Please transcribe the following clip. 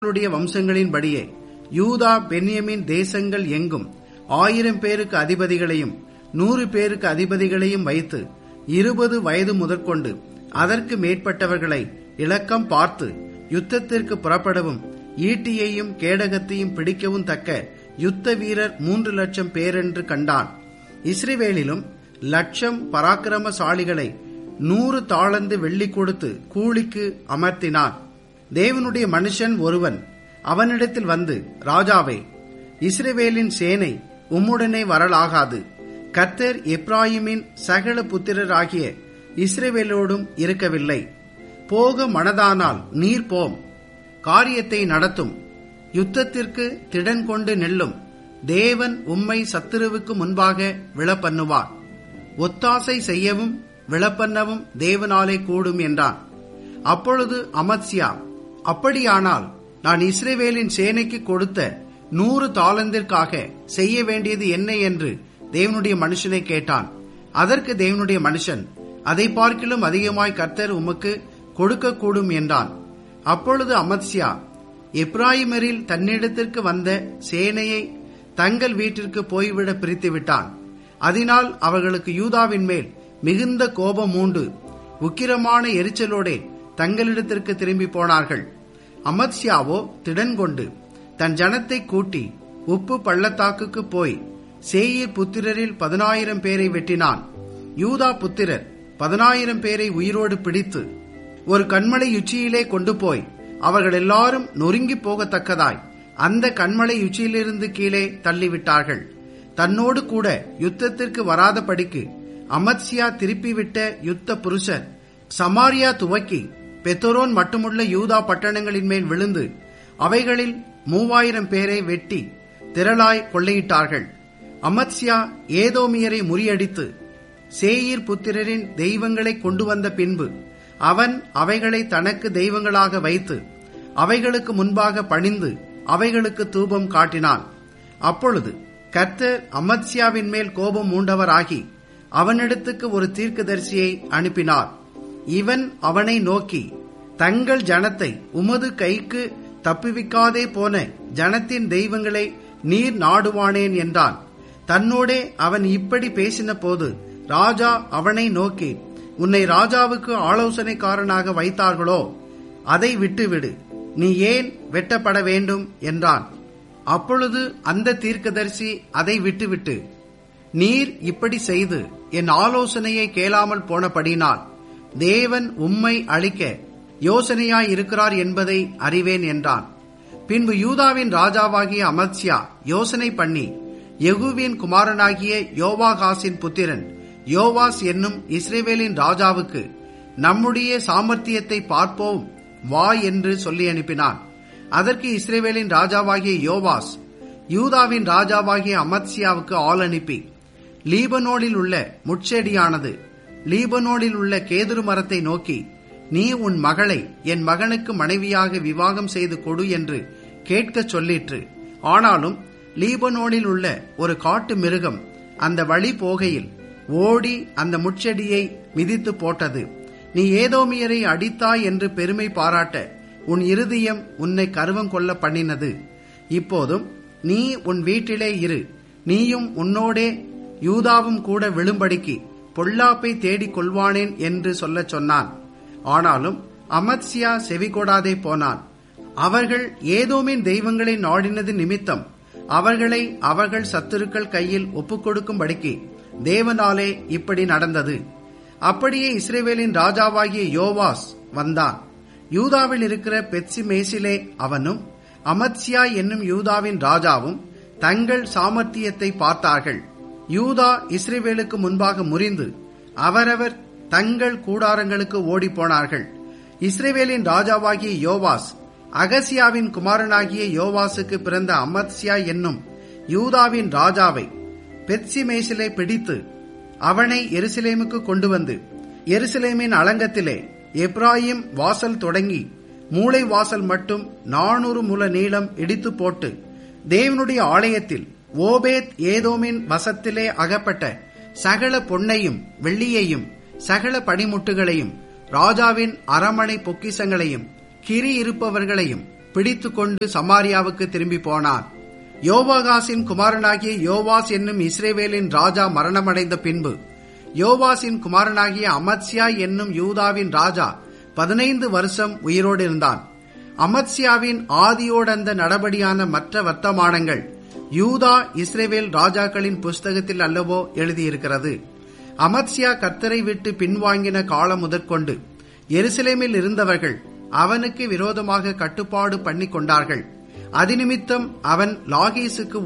அவர்களுடைய வம்சங்களின்படியே யூதா பென்யமின் தேசங்கள் எங்கும் ஆயிரம் பேருக்கு அதிபதிகளையும் நூறு பேருக்கு அதிபதிகளையும் வைத்து இருபது வயது முதற்கொண்டு அதற்கு மேற்பட்டவர்களை இலக்கம் பார்த்து யுத்தத்திற்கு புறப்படவும் ஈட்டியையும் கேடகத்தையும் பிடிக்கவும் தக்க யுத்த வீரர் மூன்று லட்சம் பேரென்று கண்டான் இஸ்ரேவேலிலும் லட்சம் பராக்கிரமசாலிகளை நூறு தாளந்து வெள்ளி கொடுத்து கூலிக்கு அமர்த்தினான் தேவனுடைய மனுஷன் ஒருவன் அவனிடத்தில் வந்து ராஜாவே இஸ்ரவேலின் சேனை உம்முடனே வரலாகாது கர்த்தர் எப்ராயிமின் சகல புத்திரராகிய இஸ்ரவேலோடும் இருக்கவில்லை போக மனதானால் நீர் போம் காரியத்தை நடத்தும் யுத்தத்திற்கு திடன் கொண்டு நெல்லும் தேவன் உம்மை சத்துருவுக்கு முன்பாக விழப்பண்ணுவார் ஒத்தாசை செய்யவும் விழப்பண்ணவும் தேவனாலே கூடும் என்றான் அப்பொழுது அமத்சியா அப்படியானால் நான் இஸ்ரேவேலின் சேனைக்கு கொடுத்த நூறு தாளந்திற்காக செய்ய வேண்டியது என்ன என்று தேவனுடைய மனுஷனை கேட்டான் அதற்கு தேவனுடைய மனுஷன் அதை பார்க்கிலும் அதிகமாய் கர்த்தர் உமக்கு கொடுக்கக்கூடும் என்றான் அப்பொழுது அமத்சியா எப்ராயிமரில் தன்னிடத்திற்கு வந்த சேனையை தங்கள் வீட்டிற்கு போய்விட பிரித்து விட்டான் அதனால் அவர்களுக்கு யூதாவின் மேல் மிகுந்த கோபம் உண்டு உக்கிரமான எரிச்சலோடே தங்களிடத்திற்கு திரும்பி போனார்கள் அமத்சியாவோ திடன் கொண்டு தன் ஜனத்தை கூட்டி உப்பு பள்ளத்தாக்குக்கு போய் சேயீர் புத்திரரில் பதினாயிரம் பேரை வெட்டினான் யூதா புத்திரர் பதினாயிரம் பேரை உயிரோடு பிடித்து ஒரு கண்மலை உச்சியிலே கொண்டு போய் அவர்கள் எல்லாரும் நொறுங்கி போகத்தக்கதாய் அந்த கண்மலை உச்சியிலிருந்து கீழே தள்ளிவிட்டார்கள் தன்னோடு கூட யுத்தத்திற்கு வராதபடிக்கு அமத்சியா திருப்பிவிட்ட யுத்த புருஷர் சமாரியா துவக்கி பெத்தரோன் மட்டுமுள்ள யூதா பட்டணங்களின் மேல் விழுந்து அவைகளில் மூவாயிரம் பேரை வெட்டி திரளாய் கொள்ளையிட்டார்கள் அமத்சியா ஏதோமியரை முறியடித்து சேயீர் புத்திரரின் தெய்வங்களை கொண்டு வந்த பின்பு அவன் அவைகளை தனக்கு தெய்வங்களாக வைத்து அவைகளுக்கு முன்பாக பணிந்து அவைகளுக்கு தூபம் காட்டினான் அப்பொழுது கர்த்தர் அமத்சியாவின் மேல் கோபம் மூண்டவராகி அவனிடத்துக்கு ஒரு தீர்க்கதரிசியை அனுப்பினார் இவன் அவனை நோக்கி தங்கள் ஜனத்தை உமது கைக்கு தப்புவிக்காதே போன ஜனத்தின் தெய்வங்களை நீர் நாடுவானேன் என்றான் தன்னோடே அவன் இப்படி பேசின போது ராஜா அவனை நோக்கி உன்னை ராஜாவுக்கு ஆலோசனைக்காரனாக வைத்தார்களோ அதை விட்டுவிடு நீ ஏன் வெட்டப்பட வேண்டும் என்றான் அப்பொழுது அந்த தீர்க்கதரிசி அதை விட்டுவிட்டு நீர் இப்படி செய்து என் ஆலோசனையை கேளாமல் போனபடினால் தேவன் உம்மை அழிக்க யோசனையாய் இருக்கிறார் என்பதை அறிவேன் என்றான் பின்பு யூதாவின் ராஜாவாகிய அமத்சியா யோசனை பண்ணி யெகூவின் குமாரனாகிய யோவாகாசின் புத்திரன் யோவாஸ் என்னும் இஸ்ரேவேலின் ராஜாவுக்கு நம்முடைய சாமர்த்தியத்தை பார்ப்போம் வா என்று சொல்லி அனுப்பினான் அதற்கு இஸ்ரேவேலின் ராஜாவாகிய யோவாஸ் யூதாவின் ராஜாவாகிய அமத்சியாவுக்கு ஆள் அனுப்பி லீபனோடில் உள்ள முட்செடியானது லீபனோடில் உள்ள கேதுரு மரத்தை நோக்கி நீ உன் மகளை என் மகனுக்கு மனைவியாக விவாகம் செய்து கொடு என்று கேட்கச் சொல்லிற்று ஆனாலும் லீபனோடில் உள்ள ஒரு காட்டு மிருகம் அந்த வழி போகையில் ஓடி அந்த முட்செடியை மிதித்து போட்டது நீ ஏதோமியரை அடித்தாய் என்று பெருமை பாராட்ட உன் இருதயம் உன்னை கருவம் கொள்ள பண்ணினது இப்போதும் நீ உன் வீட்டிலே இரு நீயும் உன்னோடே யூதாவும் கூட விழும்படிக்கு பொல்லாப்பை தேடிக் கொள்வானேன் என்று சொல்லச் சொன்னான் ஆனாலும் அமத்சியா செவிகொடாதே போனான் அவர்கள் ஏதோமின் தெய்வங்களை நாடினது நிமித்தம் அவர்களை அவர்கள் சத்துருக்கள் கையில் ஒப்புக்கொடுக்கும்படிக்கு தேவனாலே இப்படி நடந்தது அப்படியே இஸ்ரேவேலின் ராஜாவாகிய யோவாஸ் வந்தான் யூதாவில் இருக்கிற பெட்சி மேசிலே அவனும் அமத்சியா என்னும் யூதாவின் ராஜாவும் தங்கள் சாமர்த்தியத்தை பார்த்தார்கள் யூதா இஸ்ரேவேலுக்கு முன்பாக முறிந்து அவரவர் தங்கள் கூடாரங்களுக்கு ஓடிப்போனார்கள் இஸ்ரேவேலின் ராஜாவாகிய யோவாஸ் அகசியாவின் குமாரனாகிய யோவாசுக்கு பிறந்த அமத்சியா என்னும் யூதாவின் ராஜாவை பெட்சிமேசிலே பிடித்து அவனை எருசலேமுக்கு கொண்டு வந்து எருசலேமின் அலங்கத்திலே எப்ராயிம் வாசல் தொடங்கி மூளை வாசல் மட்டும் நானூறு முல நீளம் இடித்து போட்டு தேவனுடைய ஆலயத்தில் ஓபேத் ஏதோமின் வசத்திலே அகப்பட்ட சகல பொன்னையும் வெள்ளியையும் சகல பனிமுட்டுகளையும் ராஜாவின் அரமனை பொக்கிசங்களையும் கிரி இருப்பவர்களையும் பிடித்துக்கொண்டு சமாரியாவுக்கு திரும்பி போனான் யோவாகாசின் குமாரனாகிய யோவாஸ் என்னும் இஸ்ரேவேலின் ராஜா மரணமடைந்த பின்பு யோவாசின் குமாரனாகிய அமத்சியா என்னும் யூதாவின் ராஜா பதினைந்து வருஷம் உயிரோடு இருந்தான் அமத்சியாவின் ஆதியோடந்த நடபடியான மற்ற வர்த்தமானங்கள் யூதா இஸ்ரேவேல் ராஜாக்களின் புஸ்தகத்தில் அல்லவோ எழுதியிருக்கிறது அமத்சியா கர்த்தரை விட்டு பின்வாங்கின காலம் முதற்கொண்டு எருசலேமில் இருந்தவர்கள் அவனுக்கு விரோதமாக கட்டுப்பாடு பண்ணிக் கொண்டார்கள் அதிநிமித்தம் அவன் லாகீசுக்கு